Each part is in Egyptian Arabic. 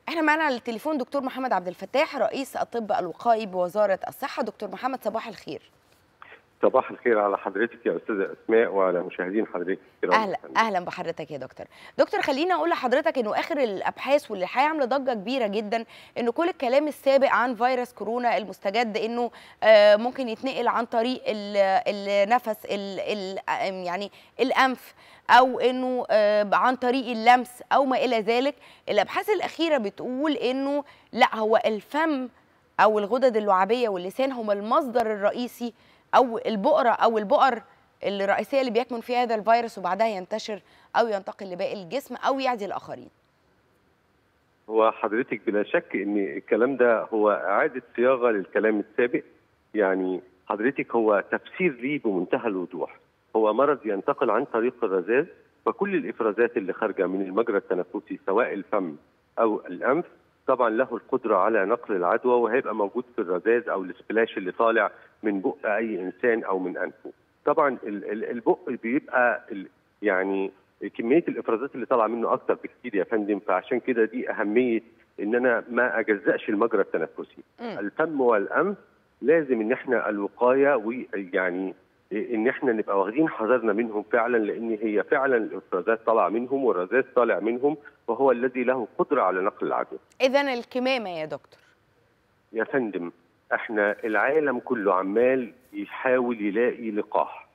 احنا معانا على التليفون دكتور محمد عبد الفتاح رئيس الطب الوقائي بوزاره الصحه دكتور محمد صباح الخير صباح الخير على حضرتك يا استاذه اسماء وعلى مشاهدين حضرتك الكرام اهلا اهلا بحضرتك يا دكتور دكتور خليني اقول لحضرتك انه اخر الابحاث واللي الحقيقه عامله ضجه كبيره جدا انه كل الكلام السابق عن فيروس كورونا المستجد انه آه ممكن يتنقل عن طريق النفس ال ال يعني الانف او انه آه عن طريق اللمس او ما الى ذلك الابحاث الاخيره بتقول انه لا هو الفم او الغدد اللعابيه واللسان هما المصدر الرئيسي او البؤره او البؤر الرئيسيه اللي بيكمن فيها هذا الفيروس وبعدها ينتشر او ينتقل لباقي الجسم او يعدي الاخرين هو حضرتك بلا شك ان الكلام ده هو اعاده صياغه للكلام السابق يعني حضرتك هو تفسير ليه بمنتهى الوضوح هو مرض ينتقل عن طريق الرذاذ فكل الافرازات اللي خارجه من المجرى التنفسي سواء الفم او الانف طبعا له القدره على نقل العدوى وهيبقى موجود في الرذاذ او السبلاش اللي طالع من بق اي انسان او من انفه. طبعا البق بيبقى يعني كميه الافرازات اللي طالعه منه اكتر بكتير يا فندم فعشان كده دي اهميه ان انا ما اجزأش المجرى التنفسي. م. الفم والانف لازم ان احنا الوقايه ويعني ان احنا نبقى واخدين حذرنا منهم فعلا لان هي فعلا الافرازات طالعه منهم والرذاذ طالع منهم وهو الذي له قدره على نقل العدوى. اذا الكمامه يا دكتور. يا فندم احنا العالم كله عمال يحاول يلاقي لقاح.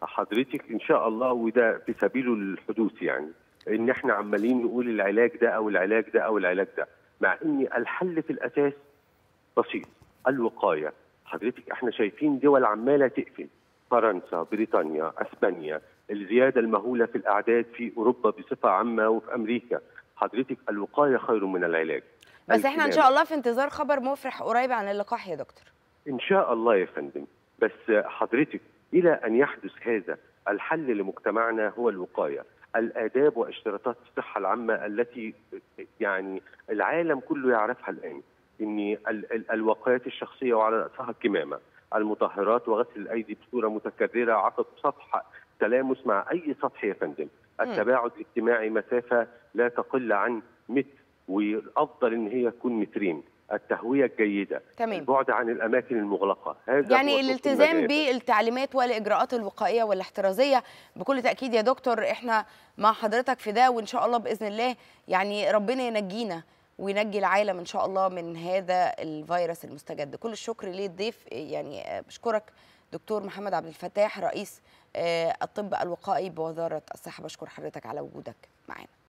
حضرتك ان شاء الله وده في سبيله الحدوث يعني ان احنا عمالين نقول العلاج ده او العلاج ده او العلاج ده مع ان الحل في الاساس بسيط الوقايه. حضرتك احنا شايفين دول عماله تقفل فرنسا، بريطانيا، اسبانيا، الزياده المهوله في الاعداد في اوروبا بصفه عامه وفي امريكا، حضرتك الوقايه خير من العلاج. بس احنا ان شاء الله في انتظار خبر مفرح قريب عن اللقاح يا دكتور. ان شاء الله يا فندم، بس حضرتك الى ان يحدث هذا الحل لمجتمعنا هو الوقايه، الاداب واشتراطات الصحه العامه التي يعني العالم كله يعرفها الان. ان الوقايات الشخصيه وعلى راسها الكمامه المطهرات وغسل الايدي بصوره متكرره عقب سطح تلامس مع اي سطح يا فندم التباعد الاجتماعي مسافه لا تقل عن متر والافضل ان هي تكون مترين التهويه الجيده تمام. البعد عن الاماكن المغلقه هذا يعني الالتزام بالتعليمات والاجراءات الوقائيه والاحترازيه بكل تاكيد يا دكتور احنا مع حضرتك في ده وان شاء الله باذن الله يعني ربنا ينجينا وينجي العالم ان شاء الله من هذا الفيروس المستجد كل الشكر للضيف يعني بشكرك دكتور محمد عبد الفتاح رئيس الطب الوقائي بوزاره الصحه بشكر حضرتك على وجودك معانا